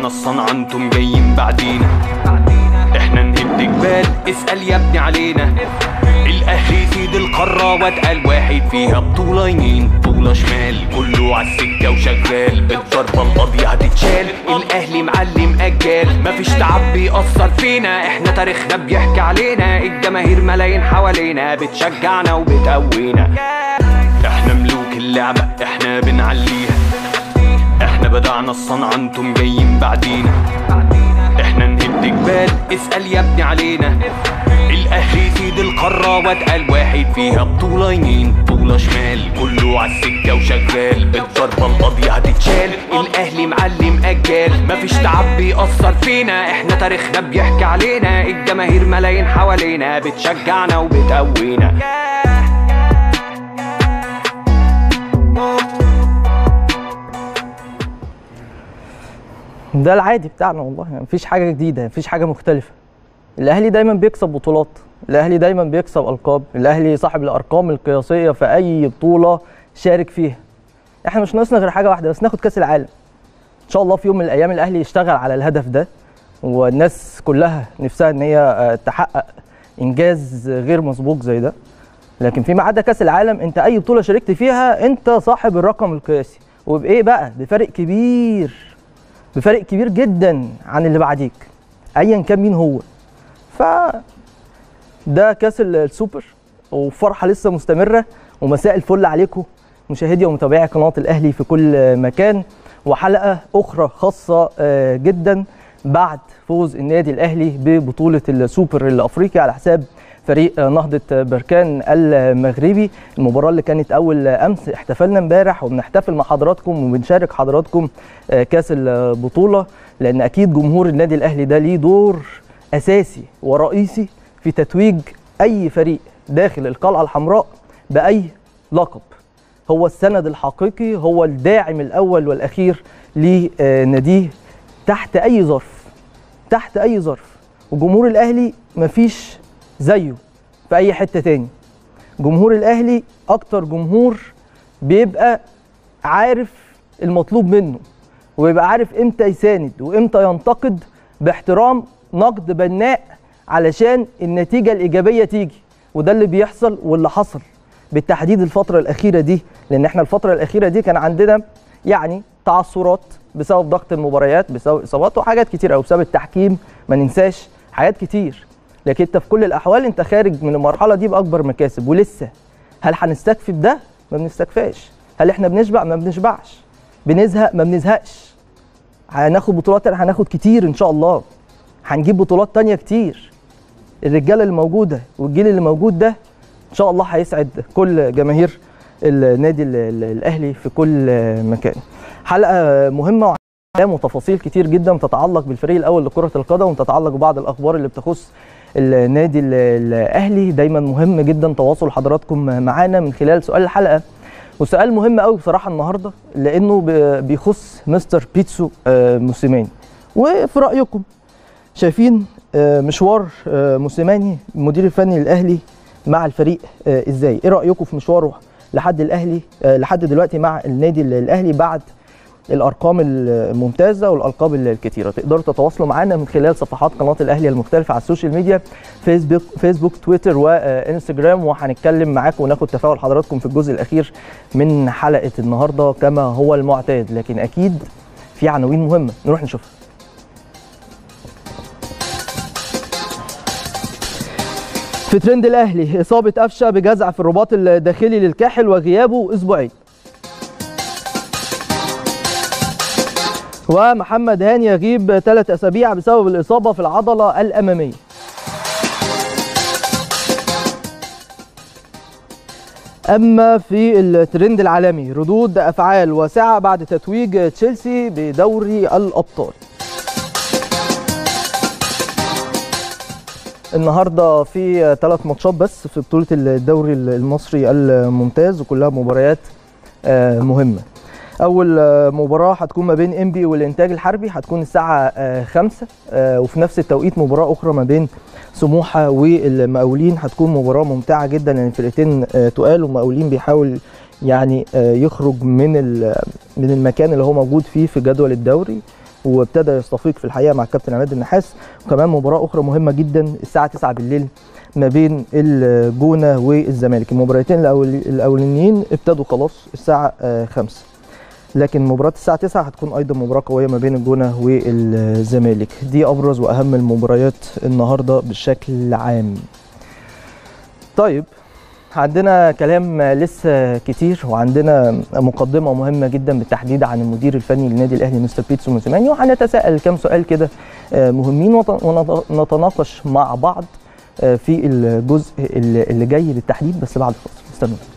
بدعنا الصنعة انتم جايين بعدينا احنا نهد جبال اسأل يا ابني علينا الاهلي سيد القارة واتقل واحد فيها بطولة يمين بطولة شمال كله عالسكة وشغال بالضربة القاضية هتتشال الاهلي معلم اجال مفيش تعب بيأثر فينا احنا تاريخنا بيحكي علينا الجماهير ملايين حوالينا بتشجعنا وبتقوينا احنا ملوك اللعبة احنا بنعليها احنا بدعنا الصنعة انتم جايين بعدينا احنا نهد جبال اسأل يا ابني علينا الاهلي سيد القارة واتقل واحد فيها بطولة يمين بطولة شمال كله عالسكة وشغال بالضربة القاضية هتتشال الاهلي معلم اجال مفيش تعب بيأثر فينا احنا تاريخنا بيحكي علينا الجماهير ملايين حوالينا بتشجعنا وبتقوينا ده العادي بتاعنا والله يعني مفيش حاجه جديده مفيش حاجه مختلفه الاهلي دايما بيكسب بطولات الاهلي دايما بيكسب القاب الاهلي صاحب الارقام القياسيه في اي بطوله شارك فيها احنا مش ناقصنا غير حاجه واحده بس ناخد كاس العالم ان شاء الله في يوم من الايام الاهلي يشتغل على الهدف ده والناس كلها نفسها ان هي آه، تحقق انجاز غير مسبوق زي ده لكن فيما عدا كاس العالم انت اي بطوله شاركت فيها انت صاحب الرقم القياسي وبايه بقى بفرق كبير بفرق كبير جدا عن اللي بعديك ايا كان مين هو ف ده كاس ال- السوبر وفرحه لسه مستمره ومساء الفل عليكم مشاهدي ومتابعي قناه الاهلي في كل مكان وحلقه اخرى خاصه آه، جدا بعد فوز النادي الاهلي ببطوله السوبر الافريقي على حساب فريق آه، نهضه بركان المغربي المباراه اللي كانت اول امس احتفلنا امبارح وبنحتفل مع حضراتكم وبنشارك حضراتكم آه، كاس البطوله لان اكيد جمهور النادي الاهلي ده ليه دور اساسي ورئيسي في تتويج اي فريق داخل القلعه الحمراء باي لقب هو السند الحقيقي هو الداعم الاول والاخير لناديه تحت اي ظرف تحت اي ظرف وجمهور الاهلي مفيش زيه في اي حته تاني جمهور الاهلي اكتر جمهور بيبقى عارف المطلوب منه ويبقى عارف امتى يساند وامتى ينتقد باحترام نقد بناء علشان النتيجه الايجابيه تيجي وده اللي بيحصل واللي حصل بالتحديد الفتره الاخيره دي لان احنا الفتره الاخيره دي كان عندنا يعني تعثرات بسبب ضغط المباريات بسبب اصابات وحاجات كتير قوي بسبب التحكيم ما ننساش حاجات كتير لكن انت في كل الاحوال انت خارج من المرحله دي باكبر مكاسب ولسه هل هنستكفي بده ما بنستكفاش هل احنا بنشبع ما بنشبعش بنزهق ما بنزهقش هناخد بطولات هناخد كتير ان شاء الله هنجيب بطولات تانية كتير الرجاله اللي موجوده والجيل اللي موجود ده ان شاء الله هيسعد كل جماهير النادي ال- ال- الاهلي في كل مكان حلقه مهمه وعليها وتفاصيل كتير جدا تتعلق بالفريق الاول لكره القدم وتتعلق ببعض الاخبار اللي بتخص النادي ال- الاهلي دايما مهم جدا تواصل حضراتكم معانا من خلال سؤال الحلقه وسؤال مهم قوي بصراحه النهارده لانه ب- بيخص مستر بيتسو آه، موسيماني وفي رايكم شايفين آه، مشوار آه، موسيماني المدير الفني للاهلي مع الفريق آه، ازاي ايه رايكم في مشواره لحد الاهلي آه، لحد دلوقتي مع النادي الاهلي بعد الارقام الممتازه والالقاب الكتيره تقدروا تتواصلوا معنا من خلال صفحات قناه الاهلي المختلفه على السوشيال ميديا فيسبوك فيسبوك تويتر وانستجرام وهنتكلم معاكم وناخد تفاعل حضراتكم في الجزء الاخير من حلقه النهارده كما هو المعتاد لكن اكيد في عناوين مهمه نروح نشوفها في ترند الاهلي اصابه قفشه بجزع في الرباط الداخلي للكاحل وغيابه اسبوعين ومحمد هاني يغيب ثلاث اسابيع بسبب الاصابه في العضله الاماميه اما في الترند العالمي ردود افعال واسعه بعد تتويج تشيلسي بدوري الابطال النهارده في ثلاث ماتشات بس في بطوله الدوري المصري الممتاز وكلها مباريات آه، مهمه اول آه، مباراه هتكون ما بين انبي والانتاج الحربي هتكون الساعه 5 وفي نفس التوقيت مباراه اخرى ما بين سموحه والمقاولين هتكون مباراه ممتعه جدا لان الفرقتين آه، تقال والمقاولين بيحاول يعني آه، يخرج من ال- من المكان اللي هو موجود فيه في جدول الدوري وابتدى يستفيق في الحقيقه مع الكابتن عماد النحاس وكمان مباراه اخرى مهمه جدا الساعه 9 بالليل ما بين الجونه والزمالك المباراتين الأول- الاولانيين ابتدوا خلاص الساعه آه، 5 لكن مباراة الساعة 9 هتكون أيضا مباراة قوية ما بين الجونة والزمالك دي أبرز وأهم المباريات النهاردة بشكل عام طيب عندنا كلام لسه كتير وعندنا مقدمة مهمة جدا بالتحديد عن المدير الفني للنادي الأهلي مستر بيتسو موسيماني وهنتساءل كام سؤال كده آه، مهمين وط- ونتناقش مع بعض آه، في الجزء اللي اللي جاي بالتحديد بس بعد الفاصل استنوا